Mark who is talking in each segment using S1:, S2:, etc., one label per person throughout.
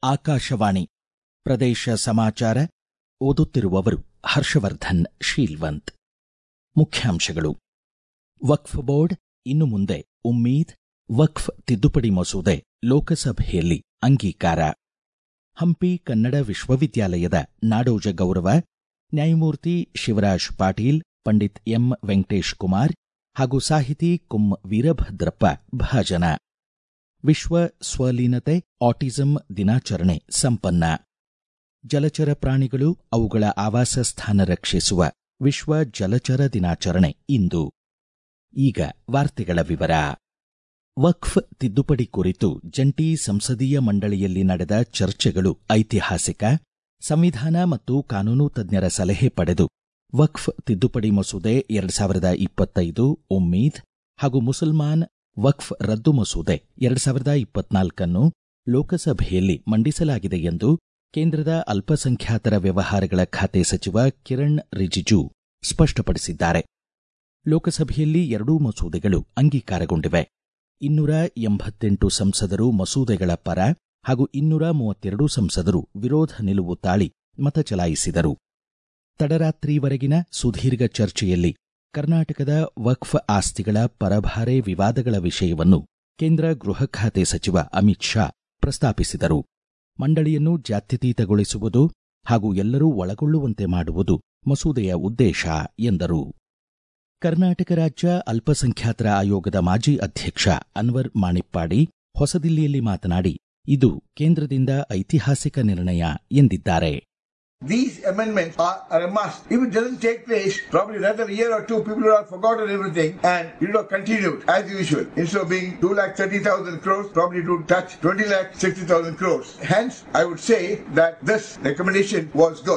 S1: ಆಕಾಶವಾಣಿ ಪ್ರದೇಶ ಸಮಾಚಾರ ಓದುತ್ತಿರುವವರು ಹರ್ಷವರ್ಧನ್ ಶೀಲ್ವಂತ್ ಮುಖ್ಯಾಂಶಗಳು ವಕ್ಫ್ ಬೋರ್ಡ್ ಇನ್ನು ಮುಂದೆ ಉಮ್ಮೀದ್ ವಕ್ಫ್ ತಿದ್ದುಪಡಿ ಮಸೂದೆ ಲೋಕಸಭೆಯಲ್ಲಿ ಅಂಗೀಕಾರ ಹಂಪಿ ಕನ್ನಡ ವಿಶ್ವವಿದ್ಯಾಲಯದ ನಾಡೋಜ ಗೌರವ ನ್ಯಾಯಮೂರ್ತಿ ಶಿವರಾಜ್ ಪಾಟೀಲ್ ಪಂಡಿತ್ ಎಂ ವೆಂಕಟೇಶ್ ಕುಮಾರ್ ಹಾಗೂ ಸಾಹಿತಿ ಕುಂ ವೀರಭದ್ರಪ್ಪ ಭಾಜನ ವಿಶ್ವ ಸ್ವಲೀನತೆ ಆಟಿಸಂ ದಿನಾಚರಣೆ ಸಂಪನ್ನ ಜಲಚರ ಪ್ರಾಣಿಗಳು ಅವುಗಳ ಆವಾಸ ಸ್ಥಾನ ರಕ್ಷಿಸುವ ವಿಶ್ವ ಜಲಚರ ದಿನಾಚರಣೆ ಇಂದು ಈಗ ವಾರ್ತೆಗಳ ವಿವರ ವಕ್ಫ್ ತಿದ್ದುಪಡಿ ಕುರಿತು ಜಂಟಿ ಸಂಸದೀಯ ಮಂಡಳಿಯಲ್ಲಿ ನಡೆದ ಚರ್ಚೆಗಳು ಐತಿಹಾಸಿಕ ಸಂವಿಧಾನ ಮತ್ತು ಕಾನೂನು ತಜ್ಞರ ಸಲಹೆ ಪಡೆದು ವಕ್ಫ್ ತಿದ್ದುಪಡಿ ಮಸೂದೆ ಎರಡ್ ಸಾವಿರದ ಇಪ್ಪತ್ತೈದು ಉಮ್ಮೀದ್ ಹಾಗೂ ಮುಸಲ್ಮಾನ್ ವಕ್ಫ್ ರದ್ದು ಮಸೂದೆ ಎರಡ್ ಸಾವಿರದ ಇಪ್ಪತ್ನಾಲ್ಕನ್ನು ಲೋಕಸಭೆಯಲ್ಲಿ ಮಂಡಿಸಲಾಗಿದೆ ಎಂದು ಕೇಂದ್ರದ ಅಲ್ಪಸಂಖ್ಯಾತರ ವ್ಯವಹಾರಗಳ ಖಾತೆ ಸಚಿವ ಕಿರಣ್ ರಿಜಿಜು ಸ್ಪಷ್ಟಪಡಿಸಿದ್ದಾರೆ ಲೋಕಸಭೆಯಲ್ಲಿ ಎರಡೂ ಮಸೂದೆಗಳು ಅಂಗೀಕಾರಗೊಂಡಿವೆ ಇನ್ನೂರ ಎಂಬತ್ತೆಂಟು ಸಂಸದರು ಮಸೂದೆಗಳ ಪರ ಹಾಗೂ ಇನ್ನೂರ ಮೂವತ್ತೆರಡು ಸಂಸದರು ವಿರೋಧ ನಿಲುವು ತಾಳಿ ಮತ ಚಲಾಯಿಸಿದರು ತಡರಾತ್ರಿವರೆಗಿನ ಸುದೀರ್ಘ ಚರ್ಚೆಯಲ್ಲಿ ಕರ್ನಾಟಕದ ವಕ್ಫ್ ಆಸ್ತಿಗಳ ಪರಭಾರೆ ವಿವಾದಗಳ ವಿಷಯವನ್ನು ಕೇಂದ್ರ ಗೃಹ ಖಾತೆ ಸಚಿವ ಅಮಿತ್ ಶಾ ಪ್ರಸ್ತಾಪಿಸಿದರು ಮಂಡಳಿಯನ್ನು ಜಾತ್ಯತೀತಗೊಳಿಸುವುದು ಹಾಗೂ ಎಲ್ಲರೂ ಒಳಗೊಳ್ಳುವಂತೆ ಮಾಡುವುದು ಮಸೂದೆಯ ಉದ್ದೇಶ ಎಂದರು ಕರ್ನಾಟಕ ರಾಜ್ಯ ಅಲ್ಪಸಂಖ್ಯಾತರ ಆಯೋಗದ ಮಾಜಿ ಅಧ್ಯಕ್ಷ ಅನ್ವರ್ ಮಾಣಿಪ್ಪಾಡಿ ಹೊಸದಿಲ್ಲಿಯಲ್ಲಿ ಮಾತನಾಡಿ ಇದು ಕೇಂದ್ರದಿಂದ ಐತಿಹಾಸಿಕ ನಿರ್ಣಯ ಎಂದಿದ್ದಾರೆ
S2: These amendments are, are a must. If it doesn't take place, probably another year or two, people will have forgotten everything and it will have continued as usual. Instead of being 2 lakh 30,000 crores, probably it would touch 20 lakh 60,000 crores. Hence, I would say that this recommendation was good.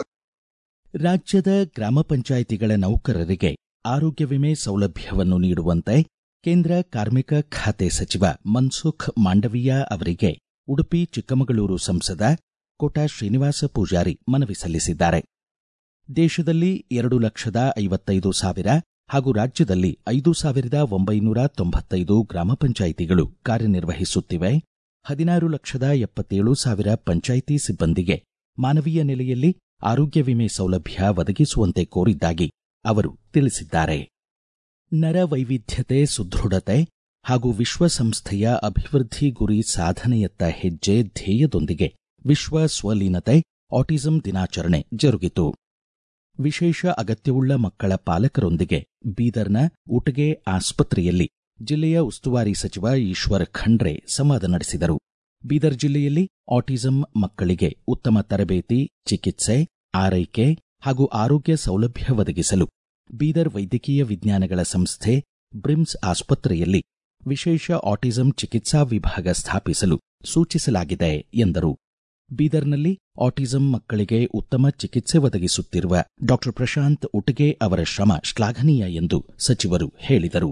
S1: ರಾಜ್ಯದ ಗ್ರಾಮ ಪಂಚಾಯಿತಿಗಳ ನೌಕರರಿಗೆ ಆರೋಗ್ಯ ವಿಮೆ ಸೌಲಭ್ಯವನ್ನು ನೀಡುವಂತೆ ಕೇಂದ್ರ ಕಾರ್ಮಿಕ ಖಾತೆ ಸಚಿವ ಮನ್ಸುಖ್ ಮಾಂಡವೀಯ ಅವರಿಗೆ ಉಡುಪಿ ಚಿಕ್ಕಮಗಳೂರು ಸಂಸದ ಕೋಟಾ ಶ್ರೀನಿವಾಸ ಪೂಜಾರಿ ಮನವಿ ಸಲ್ಲಿಸಿದ್ದಾರೆ ದೇಶದಲ್ಲಿ ಎರಡು ಲಕ್ಷದ ಐವತ್ತೈದು ಸಾವಿರ ಹಾಗೂ ರಾಜ್ಯದಲ್ಲಿ ಐದು ಸಾವಿರದ ಒಂಬೈನೂರ ತೊಂಬತ್ತೈದು ಗ್ರಾಮ ಪಂಚಾಯಿತಿಗಳು ಕಾರ್ಯನಿರ್ವಹಿಸುತ್ತಿವೆ ಹದಿನಾರು ಲಕ್ಷದ ಎಪ್ಪತ್ತೇಳು ಸಾವಿರ ಪಂಚಾಯಿತಿ ಸಿಬ್ಬಂದಿಗೆ ಮಾನವೀಯ ನೆಲೆಯಲ್ಲಿ ಆರೋಗ್ಯ ವಿಮೆ ಸೌಲಭ್ಯ ಒದಗಿಸುವಂತೆ ಕೋರಿದ್ದಾಗಿ ಅವರು ತಿಳಿಸಿದ್ದಾರೆ ನರ ವೈವಿಧ್ಯತೆ ಸುದೃಢತೆ ಹಾಗೂ ವಿಶ್ವಸಂಸ್ಥೆಯ ಅಭಿವೃದ್ಧಿ ಗುರಿ ಸಾಧನೆಯತ್ತ ಹೆಜ್ಜೆ ಧ್ಯೇಯದೊಂದಿಗೆ ವಿಶ್ವ ಸ್ವಲೀನತೆ ಆಟಿಸಂ ದಿನಾಚರಣೆ ಜರುಗಿತು ವಿಶೇಷ ಅಗತ್ಯವುಳ್ಳ ಮಕ್ಕಳ ಪಾಲಕರೊಂದಿಗೆ ಬೀದರ್ನ ಉಟಗೆ ಆಸ್ಪತ್ರೆಯಲ್ಲಿ ಜಿಲ್ಲೆಯ ಉಸ್ತುವಾರಿ ಸಚಿವ ಈಶ್ವರ್ ಖಂಡ್ರೆ ಸಂವಾದ ನಡೆಸಿದರು ಬೀದರ್ ಜಿಲ್ಲೆಯಲ್ಲಿ ಆಟಿಸಂ ಮಕ್ಕಳಿಗೆ ಉತ್ತಮ ತರಬೇತಿ ಚಿಕಿತ್ಸೆ ಆರೈಕೆ ಹಾಗೂ ಆರೋಗ್ಯ ಸೌಲಭ್ಯ ಒದಗಿಸಲು ಬೀದರ್ ವೈದ್ಯಕೀಯ ವಿಜ್ಞಾನಗಳ ಸಂಸ್ಥೆ ಬ್ರಿಮ್ಸ್ ಆಸ್ಪತ್ರೆಯಲ್ಲಿ ವಿಶೇಷ ಆಟಿಸಂ ಚಿಕಿತ್ಸಾ ವಿಭಾಗ ಸ್ಥಾಪಿಸಲು ಸೂಚಿಸಲಾಗಿದೆ ಎಂದರು ಬೀದರ್ನಲ್ಲಿ ಆಟಿಸಂ ಮಕ್ಕಳಿಗೆ ಉತ್ತಮ ಚಿಕಿತ್ಸೆ ಒದಗಿಸುತ್ತಿರುವ ಡಾ ಪ್ರಶಾಂತ್ ಉಟಗೆ ಅವರ ಶ್ರಮ ಶ್ಲಾಘನೀಯ ಎಂದು ಸಚಿವರು ಹೇಳಿದರು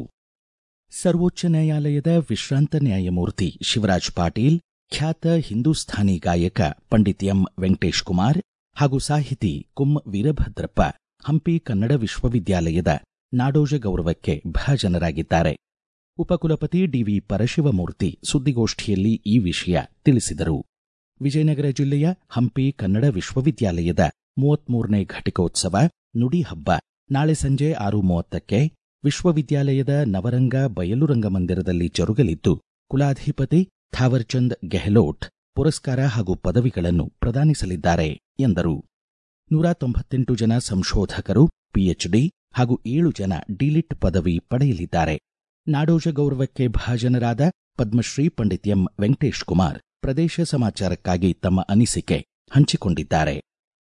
S1: ಸರ್ವೋಚ್ಚ ನ್ಯಾಯಾಲಯದ ವಿಶ್ರಾಂತ ನ್ಯಾಯಮೂರ್ತಿ ಶಿವರಾಜ್ ಪಾಟೀಲ್ ಖ್ಯಾತ ಹಿಂದೂಸ್ಥಾನಿ ಗಾಯಕ ಪಂಡಿತ್ ಎಂ ವೆಂಕಟೇಶ್ ಕುಮಾರ್ ಹಾಗೂ ಸಾಹಿತಿ ಕುಂ ವೀರಭದ್ರಪ್ಪ ಹಂಪಿ ಕನ್ನಡ ವಿಶ್ವವಿದ್ಯಾಲಯದ ನಾಡೋಜ ಗೌರವಕ್ಕೆ ಭಾಜನರಾಗಿದ್ದಾರೆ ಉಪಕುಲಪತಿ ಡಿವಿ ಪರಶಿವಮೂರ್ತಿ ಸುದ್ದಿಗೋಷ್ಠಿಯಲ್ಲಿ ಈ ವಿಷಯ ತಿಳಿಸಿದರು ವಿಜಯನಗರ ಜಿಲ್ಲೆಯ ಹಂಪಿ ಕನ್ನಡ ವಿಶ್ವವಿದ್ಯಾಲಯದ ಮೂವತ್ಮೂರನೇ ಘಟಿಕೋತ್ಸವ ನುಡಿ ಹಬ್ಬ ನಾಳೆ ಸಂಜೆ ಆರು ಮೂವತ್ತಕ್ಕೆ ವಿಶ್ವವಿದ್ಯಾಲಯದ ನವರಂಗ ಬಯಲು ರಂಗಮಂದಿರದಲ್ಲಿ ಜರುಗಲಿದ್ದು ಕುಲಾಧಿಪತಿ ಥಾವರ್ಚಂದ್ ಗೆಹ್ಲೋಟ್ ಪುರಸ್ಕಾರ ಹಾಗೂ ಪದವಿಗಳನ್ನು ಪ್ರದಾನಿಸಲಿದ್ದಾರೆ ಎಂದರು ನೂರ ತೊಂಬತ್ತೆಂಟು ಜನ ಸಂಶೋಧಕರು ಪಿಎಚ್ಡಿ ಹಾಗೂ ಏಳು ಜನ ಡಿಲಿಟ್ ಪದವಿ ಪಡೆಯಲಿದ್ದಾರೆ ನಾಡೋಜ ಗೌರವಕ್ಕೆ ಭಾಜನರಾದ ಪದ್ಮಶ್ರೀ ಪಂಡಿತ್ ಎಂ ವೆಂಕಟೇಶ್ ಕುಮಾರ್ ಪ್ರದೇಶ ಸಮಾಚಾರಕ್ಕಾಗಿ ತಮ್ಮ ಅನಿಸಿಕೆ ಹಂಚಿಕೊಂಡಿದ್ದಾರೆ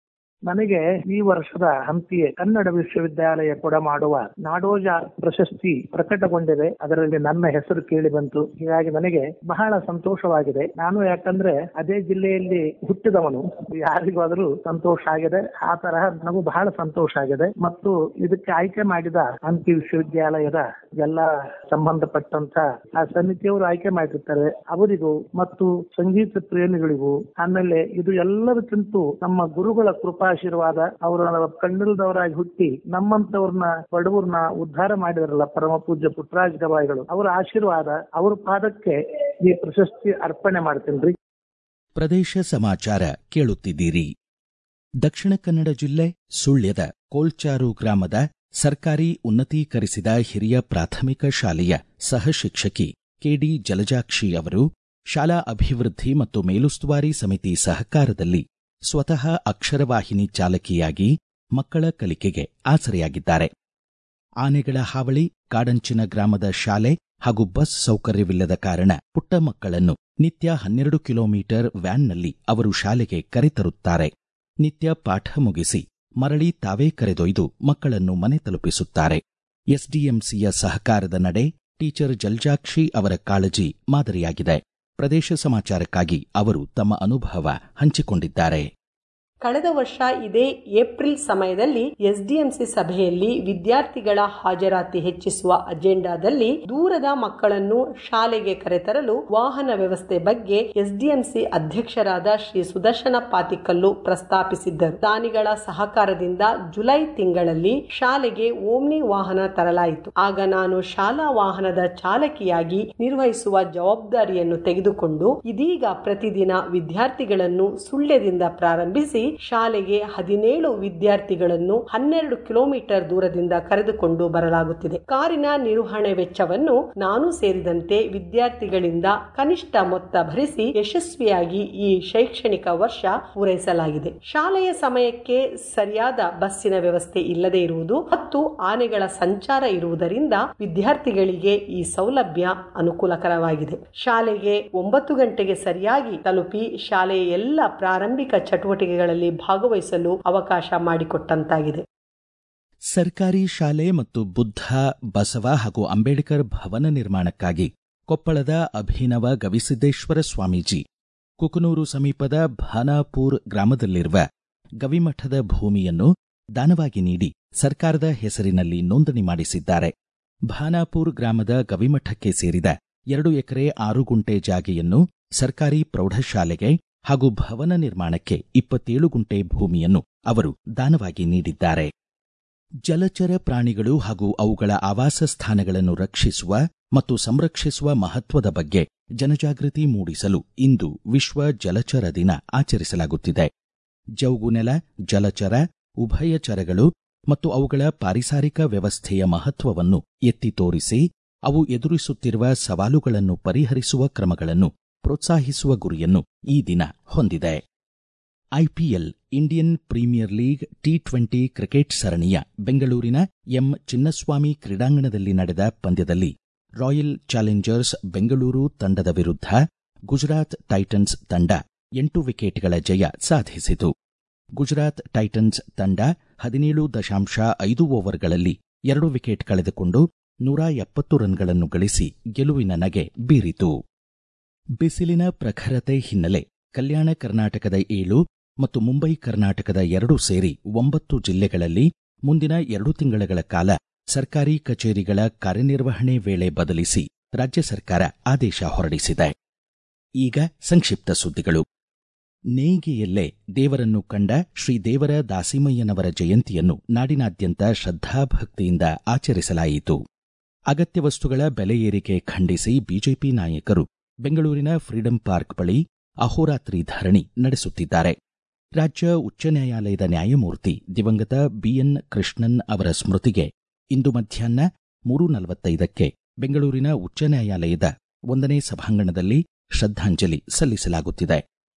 S3: ನನಗೆ ಈ ವರ್ಷದ ಹಂಪಿಯ ಕನ್ನಡ ವಿಶ್ವವಿದ್ಯಾಲಯ ಕೂಡ ಮಾಡುವ ನಾಡೋಜ ಪ್ರಶಸ್ತಿ ಪ್ರಕಟಗೊಂಡಿದೆ ಅದರಲ್ಲಿ ನನ್ನ ಹೆಸರು ಕೇಳಿ ಬಂತು ಹೀಗಾಗಿ ನನಗೆ ಬಹಳ ಸಂತೋಷವಾಗಿದೆ ನಾನು ಯಾಕಂದ್ರೆ ಅದೇ ಜಿಲ್ಲೆಯಲ್ಲಿ ಹುಟ್ಟಿದವನು ಯಾರಿಗಾದರೂ ಸಂತೋಷ ಆಗಿದೆ ಆ ತರಹ ನನಗೂ ಬಹಳ ಸಂತೋಷ ಆಗಿದೆ ಮತ್ತು ಇದಕ್ಕೆ ಆಯ್ಕೆ ಮಾಡಿದ ಹಂಪಿ ವಿಶ್ವವಿದ್ಯಾಲಯದ ಎಲ್ಲ ಸಂಬಂಧಪಟ್ಟಂತ ಆ ಸಮಿತಿಯವರು ಆಯ್ಕೆ ಮಾಡಿರ್ತಾರೆ ಅವರಿಗೂ ಮತ್ತು ಸಂಗೀತ ಪ್ರೇಮಿಗಳಿಗೂ ಆಮೇಲೆ ಇದು ಎಲ್ಲದಕ್ಕಿಂತ ನಮ್ಮ ಗುರುಗಳ ಕೃಪಾಶೀರ್ವಾದ ಅವರ ಕಣ್ಣಿಲ್ದವರಾಗಿ ಹುಟ್ಟಿ ನಮ್ಮಂತವ್ರನ್ನ ಬಡವರನ್ನ ಉದ್ಧಾರ ಮಾಡಿದ್ರಲ್ಲ ಪರಮ ಪೂಜ್ಯ ಪುಟ್ಟರಾಜ ಗವಾಯಿಗಳು ಅವರ ಆಶೀರ್ವಾದ ಅವ್ರ ಪಾದಕ್ಕೆ ಈ ಪ್ರಶಸ್ತಿ ಅರ್ಪಣೆ ಮಾಡ್ತೀನಿ
S1: ಪ್ರದೇಶ ಸಮಾಚಾರ ಕೇಳುತ್ತಿದ್ದೀರಿ ದಕ್ಷಿಣ ಕನ್ನಡ ಜಿಲ್ಲೆ ಸುಳ್ಯದ ಕೋಲ್ಚಾರು ಗ್ರಾಮದ ಸರ್ಕಾರಿ ಉನ್ನತೀಕರಿಸಿದ ಹಿರಿಯ ಪ್ರಾಥಮಿಕ ಶಾಲೆಯ ಸಹಶಿಕ್ಷಕಿ ಕೆಡಿ ಜಲಜಾಕ್ಷಿ ಅವರು ಶಾಲಾ ಅಭಿವೃದ್ಧಿ ಮತ್ತು ಮೇಲುಸ್ತುವಾರಿ ಸಮಿತಿ ಸಹಕಾರದಲ್ಲಿ ಸ್ವತಃ ಅಕ್ಷರವಾಹಿನಿ ಚಾಲಕಿಯಾಗಿ ಮಕ್ಕಳ ಕಲಿಕೆಗೆ ಆಸರೆಯಾಗಿದ್ದಾರೆ ಆನೆಗಳ ಹಾವಳಿ ಕಾಡಂಚಿನ ಗ್ರಾಮದ ಶಾಲೆ ಹಾಗೂ ಬಸ್ ಸೌಕರ್ಯವಿಲ್ಲದ ಕಾರಣ ಪುಟ್ಟ ಮಕ್ಕಳನ್ನು ನಿತ್ಯ ಹನ್ನೆರಡು ಕಿಲೋಮೀಟರ್ ವ್ಯಾನ್ನಲ್ಲಿ ಅವರು ಶಾಲೆಗೆ ಕರೆತರುತ್ತಾರೆ ನಿತ್ಯ ಪಾಠ ಮುಗಿಸಿ ಮರಳಿ ತಾವೇ ಕರೆದೊಯ್ದು ಮಕ್ಕಳನ್ನು ಮನೆ ತಲುಪಿಸುತ್ತಾರೆ ಎಸ್ಡಿಎಂಸಿಯ ಸಹಕಾರದ ನಡೆ ಟೀಚರ್ ಜಲ್ಜಾಕ್ಷಿ ಅವರ ಕಾಳಜಿ ಮಾದರಿಯಾಗಿದೆ ಪ್ರದೇಶ ಸಮಾಚಾರಕ್ಕಾಗಿ ಅವರು ತಮ್ಮ ಅನುಭವ ಹಂಚಿಕೊಂಡಿದ್ದಾರೆ
S4: ಕಳೆದ ವರ್ಷ ಇದೇ ಏಪ್ರಿಲ್ ಸಮಯದಲ್ಲಿ ಎಸ್ಡಿಎಂಸಿ ಸಭೆಯಲ್ಲಿ ವಿದ್ಯಾರ್ಥಿಗಳ ಹಾಜರಾತಿ ಹೆಚ್ಚಿಸುವ ಅಜೆಂಡಾದಲ್ಲಿ ದೂರದ ಮಕ್ಕಳನ್ನು ಶಾಲೆಗೆ ಕರೆತರಲು ವಾಹನ ವ್ಯವಸ್ಥೆ ಬಗ್ಗೆ ಎಸ್ಡಿಎಂಸಿ ಅಧ್ಯಕ್ಷರಾದ ಶ್ರೀ ಸುದರ್ಶನ ಪಾತಿಕಲ್ಲು ಪ್ರಸ್ತಾಪಿಸಿದ್ದರು ದಾನಿಗಳ ಸಹಕಾರದಿಂದ ಜುಲೈ ತಿಂಗಳಲ್ಲಿ ಶಾಲೆಗೆ ಓಮ್ನಿ ವಾಹನ ತರಲಾಯಿತು ಆಗ ನಾನು ಶಾಲಾ ವಾಹನದ ಚಾಲಕಿಯಾಗಿ ನಿರ್ವಹಿಸುವ ಜವಾಬ್ದಾರಿಯನ್ನು ತೆಗೆದುಕೊಂಡು ಇದೀಗ ಪ್ರತಿದಿನ ವಿದ್ಯಾರ್ಥಿಗಳನ್ನು ಸುಳ್ಯದಿಂದ ಪ್ರಾರಂಭಿಸಿ ಶಾಲೆಗೆ ಹದಿನೇಳು ವಿದ್ಯಾರ್ಥಿಗಳನ್ನು ಹನ್ನೆರಡು ಕಿಲೋಮೀಟರ್ ದೂರದಿಂದ ಕರೆದುಕೊಂಡು ಬರಲಾಗುತ್ತಿದೆ ಕಾರಿನ ನಿರ್ವಹಣೆ ವೆಚ್ಚವನ್ನು ನಾನು ಸೇರಿದಂತೆ ವಿದ್ಯಾರ್ಥಿಗಳಿಂದ ಕನಿಷ್ಠ ಮೊತ್ತ ಭರಿಸಿ ಯಶಸ್ವಿಯಾಗಿ ಈ ಶೈಕ್ಷಣಿಕ ವರ್ಷ ಪೂರೈಸಲಾಗಿದೆ ಶಾಲೆಯ ಸಮಯಕ್ಕೆ ಸರಿಯಾದ ಬಸ್ಸಿನ ವ್ಯವಸ್ಥೆ ಇಲ್ಲದೆ ಇರುವುದು ಮತ್ತು ಆನೆಗಳ ಸಂಚಾರ ಇರುವುದರಿಂದ ವಿದ್ಯಾರ್ಥಿಗಳಿಗೆ ಈ ಸೌಲಭ್ಯ ಅನುಕೂಲಕರವಾಗಿದೆ ಶಾಲೆಗೆ ಒಂಬತ್ತು ಗಂಟೆಗೆ ಸರಿಯಾಗಿ ತಲುಪಿ ಶಾಲೆಯ ಎಲ್ಲ ಪ್ರಾರಂಭಿಕ ಚಟುವಟಿಕೆಗಳಲ್ಲಿ ಭಾಗವಹಿಸಲು ಅವಕಾಶ ಮಾಡಿಕೊಟ್ಟಂತಾಗಿದೆ
S1: ಸರ್ಕಾರಿ ಶಾಲೆ ಮತ್ತು ಬುದ್ಧ ಬಸವ ಹಾಗೂ ಅಂಬೇಡ್ಕರ್ ಭವನ ನಿರ್ಮಾಣಕ್ಕಾಗಿ ಕೊಪ್ಪಳದ ಅಭಿನವ ಗವಿಸಿದ್ದೇಶ್ವರ ಸ್ವಾಮೀಜಿ ಕುಕನೂರು ಸಮೀಪದ ಭಾನಾಪುರ್ ಗ್ರಾಮದಲ್ಲಿರುವ ಗವಿಮಠದ ಭೂಮಿಯನ್ನು ದಾನವಾಗಿ ನೀಡಿ ಸರ್ಕಾರದ ಹೆಸರಿನಲ್ಲಿ ನೋಂದಣಿ ಮಾಡಿಸಿದ್ದಾರೆ ಭಾನಾಪುರ್ ಗ್ರಾಮದ ಗವಿಮಠಕ್ಕೆ ಸೇರಿದ ಎರಡು ಎಕರೆ ಆರು ಗುಂಟೆ ಜಾಗೆಯನ್ನು ಸರ್ಕಾರಿ ಪ್ರೌಢಶಾಲೆಗೆ ಹಾಗೂ ಭವನ ನಿರ್ಮಾಣಕ್ಕೆ ಇಪ್ಪತ್ತೇಳು ಗುಂಟೆ ಭೂಮಿಯನ್ನು ಅವರು ದಾನವಾಗಿ ನೀಡಿದ್ದಾರೆ ಜಲಚರ ಪ್ರಾಣಿಗಳು ಹಾಗೂ ಅವುಗಳ ಆವಾಸ ಸ್ಥಾನಗಳನ್ನು ರಕ್ಷಿಸುವ ಮತ್ತು ಸಂರಕ್ಷಿಸುವ ಮಹತ್ವದ ಬಗ್ಗೆ ಜನಜಾಗೃತಿ ಮೂಡಿಸಲು ಇಂದು ವಿಶ್ವ ಜಲಚರ ದಿನ ಆಚರಿಸಲಾಗುತ್ತಿದೆ ಜೌಗುನೆಲ ಜಲಚರ ಉಭಯಚರಗಳು ಮತ್ತು ಅವುಗಳ ಪಾರಿಸಾರಿಕ ವ್ಯವಸ್ಥೆಯ ಮಹತ್ವವನ್ನು ಎತ್ತಿ ತೋರಿಸಿ ಅವು ಎದುರಿಸುತ್ತಿರುವ ಸವಾಲುಗಳನ್ನು ಪರಿಹರಿಸುವ ಕ್ರಮಗಳನ್ನು ಪ್ರೋತ್ಸಾಹಿಸುವ ಗುರಿಯನ್ನು ಈ ದಿನ ಹೊಂದಿದೆ IPL Indian premier league T twenty cricket ಸರಣಿಯ ಬೆಂಗಳೂರಿನ ಎಂ ಚಿನ್ನಸ್ವಾಮಿ ಕ್ರೀಡಾಂಗಣದಲ್ಲಿ ನಡೆದ ಪಂದ್ಯದಲ್ಲಿ ರಾಯಲ್ ಚಾಲೆಂಜರ್ಸ್ ಬೆಂಗಳೂರು ತಂಡದ ವಿರುದ್ಧ ಗುಜರಾತ್ ಟೈಟನ್ಸ್ ತಂಡ ಎಂಟು ವಿಕೆಟ್ಗಳ ಜಯ ಸಾಧಿಸಿತು ಗುಜರಾತ್ ಟೈಟನ್ಸ್ ತಂಡ ಹದಿನೇಳು ದಶಾಂಶ ಐದು ಓವರ್ಗಳಲ್ಲಿ ಎರಡು ವಿಕೆಟ್ ಕಳೆದುಕೊಂಡು ನೂರ ಎಪ್ಪತ್ತು ರನ್ಗಳನ್ನು ಗಳಿಸಿ ಗೆಲುವಿನ ನಗೆ ಬೀರಿತು ಬಿಸಿಲಿನ ಪ್ರಖರತೆ ಹಿನ್ನೆಲೆ ಕಲ್ಯಾಣ ಕರ್ನಾಟಕದ ಏಳು ಮತ್ತು ಮುಂಬೈ ಕರ್ನಾಟಕದ ಎರಡು ಸೇರಿ ಒಂಬತ್ತು ಜಿಲ್ಲೆಗಳಲ್ಲಿ ಮುಂದಿನ ಎರಡು ತಿಂಗಳ ಕಾಲ ಸರ್ಕಾರಿ ಕಚೇರಿಗಳ ಕಾರ್ಯನಿರ್ವಹಣೆ ವೇಳೆ ಬದಲಿಸಿ ರಾಜ್ಯ ಸರ್ಕಾರ ಆದೇಶ ಹೊರಡಿಸಿದೆ ಈಗ ಸಂಕ್ಷಿಪ್ತ ಸುದ್ದಿಗಳು ನೇಯ್ಗೆಯಲ್ಲೇ ದೇವರನ್ನು ಕಂಡ ಶ್ರೀ ದೇವರ ದಾಸಿಮಯ್ಯನವರ ಜಯಂತಿಯನ್ನು ನಾಡಿನಾದ್ಯಂತ ಶ್ರದ್ಧಾಭಕ್ತಿಯಿಂದ ಆಚರಿಸಲಾಯಿತು ಅಗತ್ಯ ವಸ್ತುಗಳ ಬೆಲೆ ಏರಿಕೆ ಖಂಡಿಸಿ ಬಿಜೆಪಿ ನಾಯಕರು ಬೆಂಗಳೂರಿನ ಫ್ರೀಡಂ ಪಾರ್ಕ್ ಬಳಿ ಅಹೋರಾತ್ರಿ ಧರಣಿ ನಡೆಸುತ್ತಿದ್ದಾರೆ ರಾಜ್ಯ ಉಚ್ಚ ನ್ಯಾಯಾಲಯದ ನ್ಯಾಯಮೂರ್ತಿ ದಿವಂಗತ ಬಿಎನ್ ಕೃಷ್ಣನ್ ಅವರ ಸ್ಮೃತಿಗೆ ಇಂದು ಮಧ್ಯಾಹ್ನ ಮೂರು ನಲವತ್ತೈದಕ್ಕೆ ಬೆಂಗಳೂರಿನ ಉಚ್ಚ ನ್ಯಾಯಾಲಯದ ಒಂದನೇ ಸಭಾಂಗಣದಲ್ಲಿ ಶ್ರದ್ಧಾಂಜಲಿ ಸಲ್ಲಿಸಲಾಗುತ್ತಿದೆ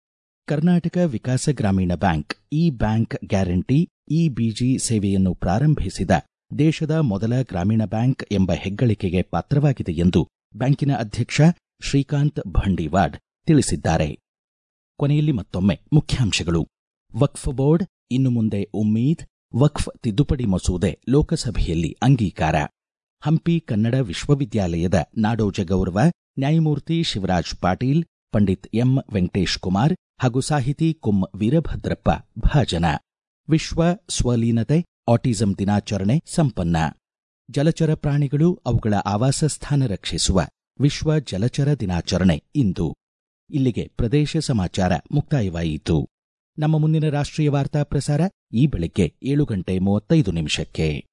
S1: Karnataka Vikas Grameena bank e bank guarantee EBG ಸೇವೆಯನ್ನು ಪ್ರಾರಂಭಿಸಿದ ದೇಶದ ಮೊದಲ ಗ್ರಾಮೀಣ ಬ್ಯಾಂಕ್ ಎಂಬ ಹೆಗ್ಗಳಿಕೆಗೆ ಪಾತ್ರವಾಗಿದೆ ಎಂದು ಬ್ಯಾಂಕಿನ ಅಧ್ಯಕ್ಷ ಶ್ರೀಕಾಂತ್ ಭಂಡಿವಾಡ್ ತಿಳಿಸಿದ್ದಾರೆ ಕೊನೆಯಲ್ಲಿ ಮತ್ತೊಮ್ಮೆ ಮುಖ್ಯಾಂಶಗಳು ವಕ್ಫ್ ಬೋರ್ಡ್ ಇನ್ನು ಮುಂದೆ ಉಮ್ಮೀದ್ ವಕ್ಫ್ ತಿದ್ದುಪಡಿ ಮಸೂದೆ ಲೋಕಸಭೆಯಲ್ಲಿ ಅಂಗೀಕಾರ ಹಂಪಿ ಕನ್ನಡ ವಿಶ್ವವಿದ್ಯಾಲಯದ ನಾಡೋಜ ಗೌರವ ನ್ಯಾಯಮೂರ್ತಿ ಶಿವರಾಜ್ ಪಾಟೀಲ್ ಪಂಡಿತ್ ಎಂ ವೆಂಕಟೇಶ್ ಕುಮಾರ್ ಹಾಗೂ ಸಾಹಿತಿ ಕುಂ ವೀರಭದ್ರಪ್ಪ ಭಾಜನ ವಿಶ್ವ ಸ್ವಲೀನತೆ ಆಟಿಸಂ ದಿನಾಚರಣೆ ಸಂಪನ್ನ ಜಲಚರ ಪ್ರಾಣಿಗಳು ಅವುಗಳ ಆವಾಸ ಸ್ಥಾನ ರಕ್ಷಿಸುವ ವಿಶ್ವ ಜಲಚರ ದಿನಾಚರಣೆ ಇಂದು ಇಲ್ಲಿಗೆ ಪ್ರದೇಶ ಸಮಾಚಾರ ಮುಕ್ತಾಯವಾಯಿತು ನಮ್ಮ ಮುಂದಿನ ರಾಷ್ಟ್ರೀಯ ವಾರ್ತಾ ಪ್ರಸಾರ ಈ ಬೆಳಗ್ಗೆ ಏಳು ಗಂಟೆ ಮೂವತ್ತೈದು ನಿಮಿಷಕ್ಕೆ